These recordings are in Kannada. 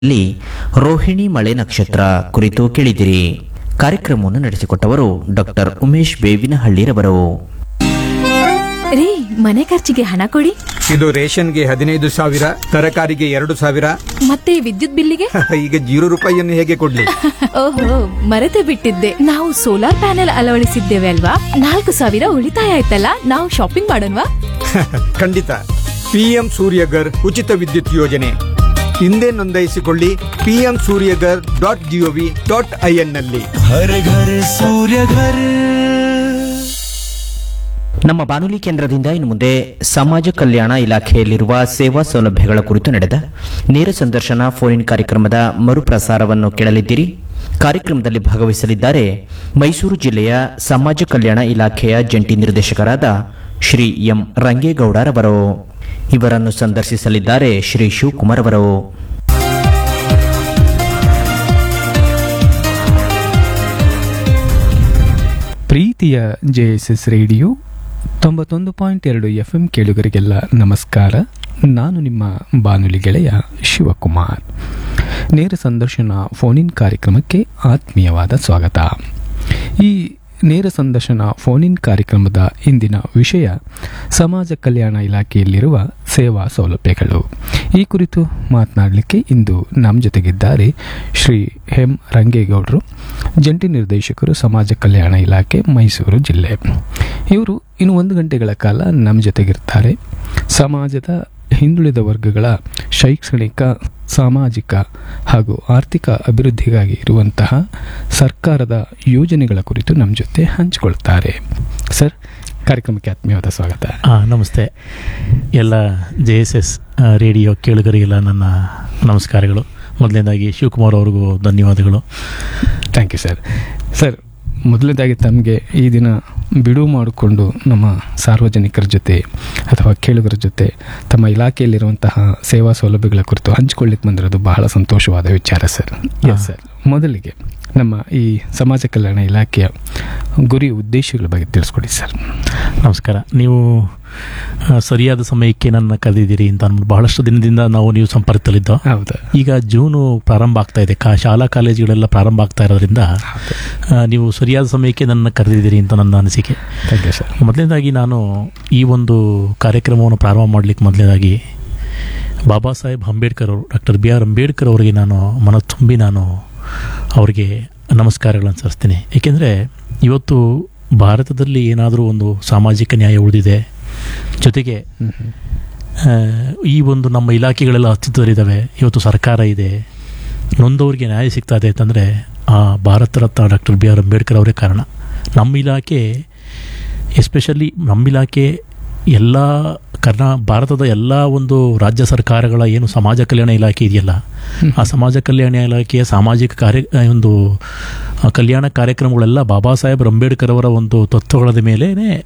ಇಲ್ಲಿ ರೋಹಿಣಿ ಮಳೆ ನಕ್ಷತ್ರ ಕುರಿತು ಕೇಳಿದಿರಿ ಕಾರ್ಯಕ್ರಮವನ್ನು ನಡೆಸಿಕೊಟ್ಟವರು ಡಾಕ್ಟರ್ ಉಮೇಶ್ ಬೇವಿನಹಳ್ಳಿರವರು ರೀ ಮನೆ ಖರ್ಚಿಗೆ ಹಣ ಕೊಡಿ ಇದು ರೇಷನ್ಗೆ ಹದಿನೈದು ಸಾವಿರ ತರಕಾರಿಗೆ ಎರಡು ಸಾವಿರ ಮತ್ತೆ ವಿದ್ಯುತ್ ಬಿಲ್ಲಿಗೆ ಈಗ ಜೀರೋ ರೂಪಾಯಿಯನ್ನು ಹೇಗೆ ಕೊಡ್ಲಿ ಓಹೋ ಮರೆತೇ ಬಿಟ್ಟಿದ್ದೆ ನಾವು ಸೋಲಾರ್ ಪ್ಯಾನೆಲ್ ಅಳವಡಿಸಿದ್ದೇವೆ ಅಲ್ವಾ ನಾಲ್ಕು ಸಾವಿರ ಉಳಿತಾಯ ಆಯ್ತಲ್ಲ ನಾವು ಶಾಪಿಂಗ್ ಮಾಡೋಣವಾ ಖಂಡಿತ ಪಿಎಂ ಸೂರ್ಯಗರ್ ಉಚಿತ ವಿದ್ಯುತ್ ಯೋಜನೆ ಹಿಂದೆ ನೋಂದಾಯಿಸಿಕೊಳ್ಳಿ PM Suryaghar dot GOV dot IN ನಲ್ಲಿ हर घर सूर्य घर ನಮ್ಮ ಬಾನುಲಿ ಕೇಂದ್ರದಿಂದ ಇನ್ನು ಮುಂದೆ ಸಮಾಜ ಕಲ್ಯಾಣ ಇಲಾಖೆಯಲ್ಲಿರುವ ಸೇವಾ ಸೌಲಭ್ಯಗಳ ಕುರಿತು ನಡೆದ ನೇರ ಸಂದರ್ಶನ ಫೋನ್ ಇನ್ ಕಾರ್ಯಕ್ರಮದ ಮರುಪ್ರಸಾರವನ್ನು ಕೇಳಲಿದ್ದೀರಿ ಕಾರ್ಯಕ್ರಮದಲ್ಲಿ ಭಾಗವಹಿಸಲಿದ್ದಾರೆ ಮೈಸೂರು ಜಿಲ್ಲೆಯ ಸಮಾಜ ಕಲ್ಯಾಣ ಇಲಾಖೆಯ ಜಂಟಿ ನಿರ್ದೇಶಕರಾದ ಶ್ರೀ ಎಂ ರಂಗೇಗೌಡರವರು ಇವರನ್ನು ಸಂದರ್ಶಿಸಲಿದ್ದಾರೆ ಶ್ರೀ ಶಿವಕುಮಾರ್ ಅವರು ಪ್ರೀತಿಯ ಜೆ ಎಸ್ ಎಸ್ ರೇಡಿಯೋ ತೊಂಬತ್ತೊಂದು ಪಾಯಿಂಟ್ ಎರಡು ಎಫ್ ಎಂ ಕೇಳುಗರಿಗೆಲ್ಲ ನಮಸ್ಕಾರ ನಾನು ನಿಮ್ಮ ಬಾನುಲಿ ಗೆಳೆಯ ಶಿವಕುಮಾರ್ ನೇರ ಸಂದರ್ಶನ ಫೋನ್ ಇನ್ ಕಾರ್ಯಕ್ರಮಕ್ಕೆ ಆತ್ಮೀಯವಾದ ಸ್ವಾಗತ ಈ ನೇರ ಸಂದರ್ಶನ ಫೋನ್ ಇನ್ ಕಾರ್ಯಕ್ರಮದ ಇಂದಿನ ವಿಷಯ ಸಮಾಜ ಕಲ್ಯಾಣ ಇಲಾಖೆಯಲ್ಲಿರುವ ಸೇವಾ ಸೌಲಭ್ಯಗಳು ಈ ಕುರಿತು ಮಾತನಾಡಲಿಕ್ಕೆ ಇಂದು ನಮ್ಮ ಜೊತೆಗಿದ್ದಾರೆ ಶ್ರೀ ಎಂ ರಂಗೇಗೌಡರು ಜಂಟಿ ನಿರ್ದೇಶಕರು ಸಮಾಜ ಕಲ್ಯಾಣ ಇಲಾಖೆ ಮೈಸೂರು ಜಿಲ್ಲೆ ಇವರು ಇನ್ನು ಒಂದು ಗಂಟೆಗಳ ಕಾಲ ನಮ್ಮ ಜೊತೆಗಿರ್ತಾರೆ ಸಮಾಜದ ಹಿಂದುಳಿದ ವರ್ಗಗಳ ಶೈಕ್ಷಣಿಕ ಸಾಮಾಜಿಕ ಹಾಗೂ ಆರ್ಥಿಕ ಅಭಿವೃದ್ಧಿಗಾಗಿ ಇರುವಂತಹ ಸರ್ಕಾರದ ಯೋಜನೆಗಳ ಕುರಿತು ನಮ್ಮ ಜೊತೆ ಹಂಚಿಕೊಳ್ತಾರೆ ಸರ್ ಕಾರ್ಯಕ್ರಮಕ್ಕೆ ಆತ್ಮೀಯವಾದ ಸ್ವಾಗತ ಆ, ನಮಸ್ತೆ ಎಲ್ಲ ಜೆ ಎಸ್ ಎಸ್ ರೇಡಿಯೋ ಕೇಳುಗರಿಗೆಲ್ಲ ನನ್ನ ನಮಸ್ಕಾರಗಳು ಮೊದಲನೇದಾಗಿ ಶಿವಕುಮಾರ್ ಅವ್ರಿಗೂ ಧನ್ಯವಾದಗಳು ಥ್ಯಾಂಕ್ ಯು ಸರ್ ಸರ್ ಮೊದಲನೇದಾಗಿ ತಮಗೆ ಈ ದಿನ ಬಿಡುವು ಮಾಡಿಕೊಂಡು ನಮ್ಮ ಸಾರ್ವಜನಿಕರ ಜೊತೆ ಅಥವಾ ಕೇಳುಗರ ಜೊತೆ ತಮ್ಮ ಇಲಾಖೆಯಲ್ಲಿರುವಂತಹ ಸೇವಾ ಸೌಲಭ್ಯಗಳ ಕುರಿತು ಹಂಚಿಕೊಳ್ಳಿಕ್ಕೆ ಬಂದಿರೋದು ಬಹಳ ಸಂತೋಷವಾದ ವಿಚಾರ ಸರ್ ಎಸ್ ಸರ್ ಮೊದಲಿಗೆ ನಮ್ಮ ಈ ಸಮಾಜ ಕಲ್ಯಾಣ ಇಲಾಖೆಯ ಗುರಿ ಉದ್ದೇಶಗಳ ಬಗ್ಗೆ ತಿಳಿಸ್ಕೊಡಿ ಸರ್ ನಮಸ್ಕಾರ ನೀವು ಆ, ಸರಿಯಾದ ಸಮಯಕ್ಕೆ ನನ್ನ ಕರೆದಿದ್ದೀರಿ ಅಂತ ಅಂದ್ಬಿಟ್ಟು ಬಹಳಷ್ಟು ದಿನದಿಂದ ನಾವು ನೀವು ಸಂಪರ್ಕದಲ್ಲಿದ್ದೋ ಹೌದು ಈಗ ಜೂನು ಪ್ರಾರಂಭ ಆಗ್ತಾ ಇದೆ ಕಾ ಶಾಲಾ ಕಾಲೇಜುಗಳೆಲ್ಲ ಪ್ರಾರಂಭ ಆಗ್ತಾ ಇರೋದ್ರಿಂದ ಆ, ನೀವು ಸರಿಯಾದ ಸಮಯಕ್ಕೆ ನನ್ನ ಕರೆದಿದ್ದೀರಿ ಅಂತ ನನ್ನ ಅನಿಸಿಕೆ ಥ್ಯಾಂಕ್ ಯು ಸರ್ ಮೊದಲನೇದಾಗಿ ನಾನು ಈ ಒಂದು ಕಾರ್ಯಕ್ರಮವನ್ನು ಪ್ರಾರಂಭ ಮಾಡಲಿಕ್ಕೆ ಮೊದಲನೇದಾಗಿ ಬಾಬಾ ಸಾಹೇಬ್ ಅಂಬೇಡ್ಕರ್ ಅವರು ಡಾಕ್ಟರ್ ಬಿ ಆರ್ ಅಂಬೇಡ್ಕರ್ ಅವರಿಗೆ ನಾನು ಮನ ತುಂಬಿ ನಾನು ಅವರಿಗೆ ನಮಸ್ಕಾರಗಳನ್ನು ಸಲ್ಲಿಸ್ತೀನಿ ಏಕೆಂದರೆ ಇವತ್ತು ಭಾರತದಲ್ಲಿ ಏನಾದರೂ ಒಂದು ಸಾಮಾಜಿಕ ನ್ಯಾಯ ಉಳಿದಿದೆ ಜೊತೆಗೆ ಆ, ಈ ಒಂದು ನಮ್ಮ ಇಲಾಖೆಗಳೆಲ್ಲ ಅಸ್ತಿತ್ವದಲ್ಲಿದ್ದಾವೆ ಇವತ್ತು ಸರ್ಕಾರ ಇದೆ ನೊಂದವರಿಗೆ ನ್ಯಾಯ ಸಿಗ್ತಾ ಇದೆ ಅಂತಂದರೆ ಆ Bharat Ratna doctor B R Ambedkar ಅವರೇ ಕಾರಣ ನಮ್ಮ ಇಲಾಖೆ ಎಸ್ಪೆಷಲಿ ನಮ್ಮ ಇಲಾಖೆ ಎಲ್ಲ ಕರ್ನಾ ಭಾರತದ ಎಲ್ಲ ಒಂದು ರಾಜ್ಯ ಸರ್ಕಾರಗಳ ಏನು ಸಮಾಜ ಕಲ್ಯಾಣ ಇಲಾಖೆ ಇದೆಯಲ್ಲ ಆ ಸಮಾಜ ಕಲ್ಯಾಣ ಇಲಾಖೆಯ ಸಾಮಾಜಿಕ ಕಾರ್ಯ ಆ, ಒಂದು ಆ, ಕಲ್ಯಾಣ ಕಾರ್ಯಕ್ರಮಗಳೆಲ್ಲ ಬಾಬಾ ಸಾಹೇಬ್ ಅಂಬೇಡ್ಕರ್ ಅವರ ಒಂದು ತತ್ವಗಳ ಮೇಲೆ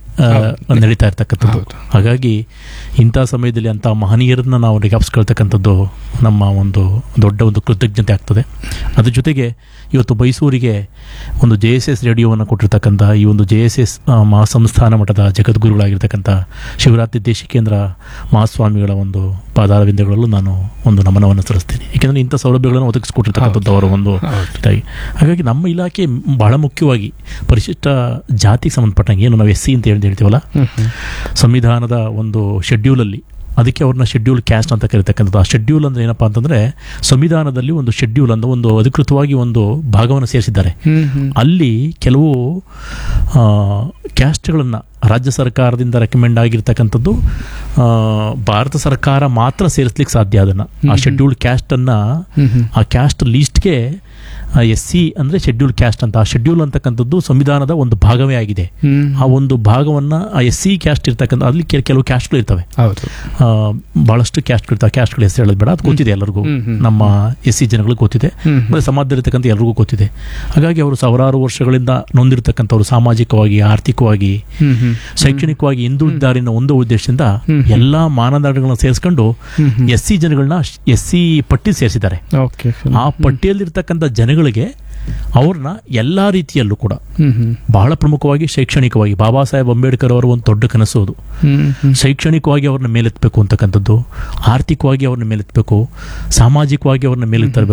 ನಡೀತಾ ಇರ್ತಕ್ಕಂಥದ್ದು ಹೌದು. ಹಾಗಾಗಿ ಇಂಥ ಸಮಯದಲ್ಲಿ ಅಂಥ ಮಹನೀಯರನ್ನ ನಾವು ಜ್ಞಾಪಿಸ್ಕೊಳ್ತಕ್ಕಂಥದ್ದು ನಮ್ಮ ಒಂದು ದೊಡ್ಡ ಒಂದು ಕೃತಜ್ಞತೆ ಆಗ್ತದೆ ಅದ್ರ ಜೊತೆಗೆ ಇವತ್ತು ಮೈಸೂರಿಗೆ ಒಂದು ಜೆ ಎಸ್ ಎಸ್ ರೇಡಿಯೋವನ್ನು ಕೊಟ್ಟಿರ್ತಕ್ಕಂಥ ಈ ಒಂದು ಜೆ ಎಸ್ ಎಸ್ ಮಹಾಸಂಸ್ಥಾನ ಮಠದ ಜಗದ್ಗುರುಗಳಾಗಿರ್ತಕ್ಕಂಥ ಶಿವರಾತ್ರಿ ದೇಶಿಕೇಂದ್ರ ಮಹಾಸ್ವಾಮಿಗಳ ಒಂದು ಪಾದಾರವಿಂದಗಳಲ್ಲೂ ನಾನು ಒಂದು ನಮನವನ್ನು ಸಲ್ಲಿಸ್ತೀನಿ ಏಕೆಂದರೆ ಇಂಥ ಸೌಲಭ್ಯಗಳನ್ನು ಒದಗಿಸ್ಕೊಟ್ಟಿರ್ತಕ್ಕಂಥದ್ದು ಅವರ ಒಂದು ಹೌದು. ಇದಾಗಿ ಹಾಗಾಗಿ ನಮ್ಮ ಇಲಾಖೆ ಬಹಳ ಮುಖ್ಯವಾಗಿ ಪರಿಶಿಷ್ಟ ಜಾತಿಗೆ ಸಂಬಂಧಪಟ್ಟಂಗೆ ಏನು ನಾವು ಎಸ್ ಸಿ ಅಂತ ಹೇಳಿ ಹೇಳ್ತೀವಲ್ಲ ಸಂವಿಧಾನದ ಒಂದು ಶೆಡ್ಯೂಲಲ್ಲಿ ಅದಕ್ಕೆ ಅವ್ರನ್ನ ಶೆಡ್ಯೂಲ್ ಕ್ಯಾಸ್ಟ್ ಅಂತ ಕರೀತಕ್ಕಂಥದ್ದು ಆ ಶೆಡ್ಯೂಲ್ ಅಂದರೆ ಏನಪ್ಪ ಅಂತಂದರೆ ಸಂವಿಧಾನದಲ್ಲಿ ಒಂದು ಶೆಡ್ಯೂಲ್ ಅಂತ ಒಂದು ಅಧಿಕೃತವಾಗಿ ಒಂದು ಭಾಗವನ್ನು ಸೇರಿಸಿದ್ದಾರೆ ಅಲ್ಲಿ ಕೆಲವು ಕ್ಯಾಸ್ಟ್ಗಳನ್ನು ರಾಜ್ಯ ಸರ್ಕಾರದಿಂದ ರೆಕಮೆಂಡ್ ಆಗಿರ್ತಕ್ಕಂಥದ್ದು ಆ, ಭಾರತ ಸರ್ಕಾರ ಮಾತ್ರ ಸೇರಿಸ್ಲಿಕ್ಕೆ ಸಾಧ್ಯ ಅದನ್ನು ಆ ಶೆಡ್ಯೂಲ್ಡ್ ಕ್ಯಾಸ್ಟನ್ನು ಆ ಕ್ಯಾಸ್ಟ್ ಲೀಸ್ಟ್ಗೆ ಎಸ್ ಸಿ ಅಂದರೆ ಶೆಡ್ಯೂಲ್ ಕ್ಯಾಸ್ಟ್ ಅಂತ ಆ ಶೆಡ್ಯೂಲ್ ಅಂತಕ್ಕಂಥದ್ದು ಸಂವಿಧಾನದ ಒಂದು ಭಾಗವೇ ಆಗಿದೆ ಆ ಒಂದು ಭಾಗವನ್ನು ಆ ಎಸ್ ಸಿ ಕ್ಯಾಸ್ಟ್ ಇರ್ತಕ್ಕಂಥ ಅಲ್ಲಿ ಕೆಲ- ಕೆಲವು ಕ್ಯಾಸ್ಟ್ಗಳು ಇರ್ತವೆ ಹೌದು ಆ, ಬಹಳಷ್ಟು ಕ್ಯಾಸ್ಟ್ ಇರ್ತಾವೆ ಕ್ಯಾಸ್ಟ್ಗಳು ಹೆಸರು ಹೇಳೋದು ಬೇಡ ಅದು ಗೊತ್ತಿದೆ ಎಲ್ಲರಿಗೂ ಹ್ಮ್, ಹ್ಮ್. ನಮ್ಮ ಎಸ್ ಸಿ ಜನಗಳಿಗೆ ಗೊತ್ತಿದೆ ಹ್ಮ್, ಹ್ಮ್. ಮತ್ತು ಸಮಾಜದಲ್ಲಿರ್ತಕ್ಕಂಥ ಎಲ್ರಿಗೂ ಗೊತ್ತಿದೆ ಹಾಗಾಗಿ ಅವರು ಸಾವಿರಾರು ವರ್ಷಗಳಿಂದ ನೊಂದಿರ್ತಕ್ಕಂಥವ್ರು ಸಾಮಾಜಿಕವಾಗಿ ಆರ್ಥಿಕವಾಗಿ ಹ್ಮ್ ಹ್ಮ್ ಶೈಕ್ಷಣಿಕವಾಗಿ ಹಿಂದುಳಿದಾರೆ ಅನ್ನೋ ಒಂದು ಉದ್ದೇಶದಿಂದ ಹ್ಮ್. ಎಲ್ಲಾ ಮಾನದಂಡಗಳನ್ನ ಸೇರಿಸ್ಕೊಂಡು ಹ್ಮ್ ಹ್ಮ್. ಎಸ್ ಸಿ ಜನಗಳನ್ನ ಎಸ್ ಸಿ ಪಟ್ಟಿ ಸೇರಿಸಿದ್ದಾರೆ ಓಕೆ ಆ ಪಟ್ಟಿಯಲ್ಲಿರ್ತಕ್ಕಂಥ ಜನಗಳಿಗೆ ಅವ್ರನ್ನ ಎಲ್ಲ ರೀತಿಯಲ್ಲೂ ಕೂಡ ಹ್ಮ್ ಹ್ಮ್ ಬಹಳ ಪ್ರಮುಖವಾಗಿ ಶೈಕ್ಷಣಿಕವಾಗಿ ಬಾಬಾ ಸಾಹೇಬ್ ಅಂಬೇಡ್ಕರ್ ಅವರ ಒಂದು ದೊಡ್ಡ ಕನಸು ಅದು ಹ್ಮ್ ಹ್ಮ್ ಶೈಕ್ಷಣಿಕವಾಗಿ ಅವ್ರನ್ನ ಮೇಲೆತ್ತಬೇಕು ಅಂತಕ್ಕಂಥದ್ದು ಆರ್ಥಿಕವಾಗಿ ಅವ್ರನ್ನ ಮೇಲೆತ್ತಬೇಕು ಸಾಮಾಜಿಕವಾಗಿ ಅವ್ರನ್ನ ಮೇಲೆತ್ತರಬೇಕು